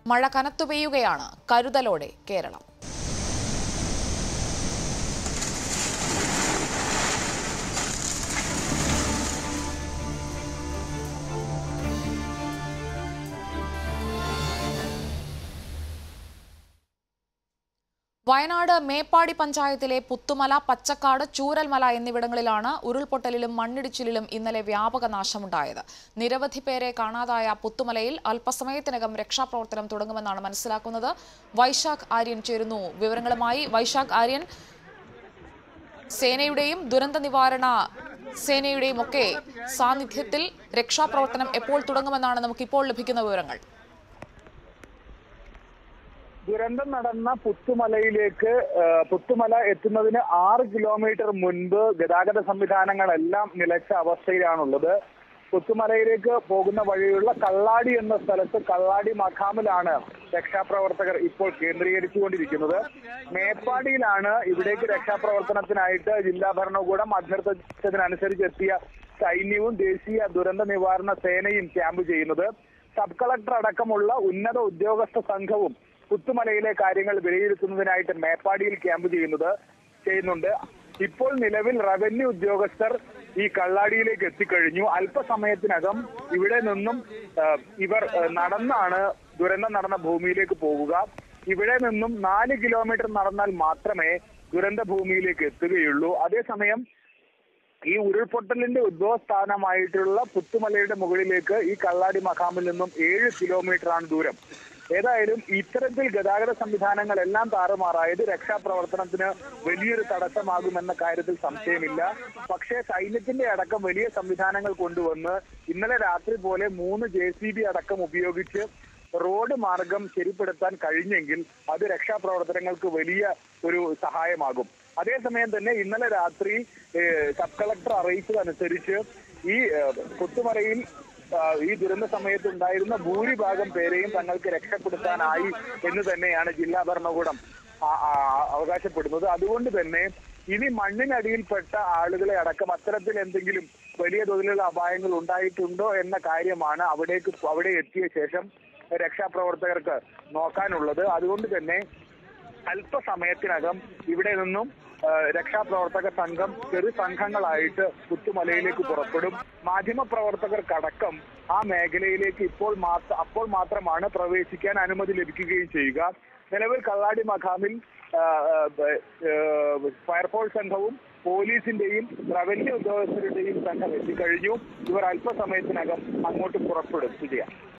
മഴ കനത്തു പെയ്യുകയാണ് കരുതലോടെ കേരളം വയനാട് മേപ്പാടി പഞ്ചായത്തിലെ പുത്തുമല പച്ചക്കാട് ചൂരൽമല എന്നിവിടങ്ങളിലാണ് ഉരുൾപൊട്ടലിലും മണ്ണിടിച്ചിലിലും ഇന്നലെ വ്യാപക നാശമുണ്ടായത് നിരവധി പേരെ കാണാതായ പുത്തുമലയിൽ അല്പസമയത്തിനകം രക്ഷാപ്രവർത്തനം തുടങ്ങുമെന്നാണ് മനസ്സിലാക്കുന്നത് വൈശാഖ് ആര്യൻ ചേരുന്നു വിവരങ്ങളുമായി വൈശാഖ് ആര്യൻ സേനയുടെയും ദുരന്ത നിവാരണ സേനയുടെയും ഒക്കെ സാന്നിധ്യത്തിൽ രക്ഷാപ്രവർത്തനം എപ്പോൾ തുടങ്ങുമെന്നാണ് നമുക്കിപ്പോൾ ലഭിക്കുന്ന വിവരങ്ങൾ ദുരന്തം നടന്ന പുത്തുമലയിലേക്ക് ആ, പുത്തുമല എത്തുന്നതിന് ആറ് കിലോമീറ്റർ മുൻപ് ഗതാഗത സംവിധാനങ്ങളെല്ലാം നിലച്ച അവസ്ഥയിലാണുള്ളത് പുത്തുമലയിലേക്ക് പോകുന്ന വഴിയുള്ള കള്ളാടി എന്ന സ്ഥലത്ത് കള്ളാടി മഖാമിലാണ് രക്ഷാപ്രവർത്തകർ ഇപ്പോൾ കേന്ദ്രീകരിച്ചുകൊണ്ടിരിക്കുന്നത് മേപ്പാടിയിലാണ് ഇവിടേക്ക് രക്ഷാപ്രവർത്തനത്തിനായിട്ട് ജില്ലാ ഭരണകൂടം അഭ്യർത്ഥിച്ചതിനനുസരിച്ച് എത്തിയ സൈന്യവും ദേശീയ ദുരന്ത നിവാരണ സേനയും ക്യാമ്പ് ചെയ്യുന്നത് സബ് കളക്ടർ അടക്കമുള്ള ഉന്നത ഉദ്യോഗസ്ഥ സംഘവും പുത്തുമലയിലെ കാര്യങ്ങൾ വിലയിരുത്തുന്നതിനായിട്ട് മേപ്പാടിയിൽ ക്യാമ്പ് ചെയ്യുന്നത് ചെയ്യുന്നുണ്ട് ഇപ്പോൾ നിലവിൽ റവന്യൂ ഉദ്യോഗസ്ഥർ ഈ കള്ളാടിയിലേക്ക് എത്തിക്കഴിഞ്ഞു അല്പസമയത്തിനകം ഇവിടെ നിന്നും ആ, ഇവർ ആ, നടന്നാണ് ദുരന്തം നടന്ന ഭൂമിയിലേക്ക് പോകുക ഇവിടെ നിന്നും നാല് കിലോമീറ്റർ നടന്നാൽ മാത്രമേ ദുരന്ത ഭൂമിയിലേക്ക് എത്തുകയുള്ളൂ അതേസമയം ഈ ഉരുൾപൊട്ടലിന്റെ ഉദ്ഭവസ്ഥാനമായിട്ടുള്ള പുത്തുമലയുടെ മുകളിലേക്ക് ഈ കള്ളാടി മഖാമിൽ നിന്നും ഏഴ് കിലോമീറ്റർ ആണ് ദൂരം ഏതായാലും ഇത്തരത്തിൽ ഗതാഗത സംവിധാനങ്ങളെല്ലാം താറുമാറായത് രക്ഷാപ്രവർത്തനത്തിന് വലിയൊരു തടസ്സമാകുമെന്ന കാര്യത്തിൽ സംശയമില്ല പക്ഷേ സൈന്യത്തിന്റെ അടക്കം വലിയ സംവിധാനങ്ങൾ കൊണ്ടുവന്ന് ഇന്നലെ രാത്രി പോലെ മൂന്ന് ജെ അടക്കം ഉപയോഗിച്ച് റോഡ് മാർഗം ശരിപ്പെടുത്താൻ കഴിഞ്ഞെങ്കിൽ അത് രക്ഷാപ്രവർത്തനങ്ങൾക്ക് വലിയ ഒരു സഹായമാകും അതേസമയം തന്നെ ഇന്നലെ രാത്രി ഏഹ്, സബ് കളക്ടർ അറിയിച്ചതനുസരിച്ച് ഈ ഏഹ്, പുത്തുമലയിൽ ആ, ഈ ദുരന്ത സമയത്ത് ഉണ്ടായിരുന്ന ഭൂരിഭാഗം പേരെയും തങ്ങൾക്ക് രക്ഷപ്പെടുത്താനായി എന്ന് തന്നെയാണ് ജില്ലാ ഭരണകൂടം ആ- ആ- അവകാശപ്പെടുന്നത് അതുകൊണ്ട് തന്നെ ഇനി മണ്ണിനടിയിൽപ്പെട്ട ആളുകളെ അടക്കം അത്തരത്തിൽ എന്തെങ്കിലും വലിയ തോതിലുള്ള അപായങ്ങൾ ഉണ്ടായിട്ടുണ്ടോ എന്ന കാര്യമാണ് അവിടേക്ക് അവിടെ എത്തിയ ശേഷം രക്ഷാപ്രവർത്തകർക്ക് നോക്കാനുള്ളത് അതുകൊണ്ട് തന്നെ അല്പസമയത്തിനകം ഇവിടെ നിന്നും ആ, രക്ഷാപ്രവർത്തക സംഘം ചെറു സംഘങ്ങളായിട്ട് പുത്തുമലയിലേക്ക് പുറപ്പെടും മാധ്യമപ്രവർത്തകർക്കടക്കം ആ മേഖലയിലേക്ക് ഇപ്പോൾ മാത്ര അപ്പോൾ മാത്രമാണ് പ്രവേശിക്കാൻ അനുമതി ലഭിക്കുകയും ചെയ്യുക നിലവിൽ കള്ളാടി മഖാമിൽ ആ, ആ, ബ- ആ, ഫയർഫോഴ്സ് സംഘവും പോലീസിന്റെയും റവന്യൂ ഉദ്യോഗസ്ഥരുടെയും സംഘം എത്തിക്കഴിഞ്ഞു ഇവർ അല്പസമയത്തിനകം അങ്ങോട്ട് പുറപ്പെടും വിജയ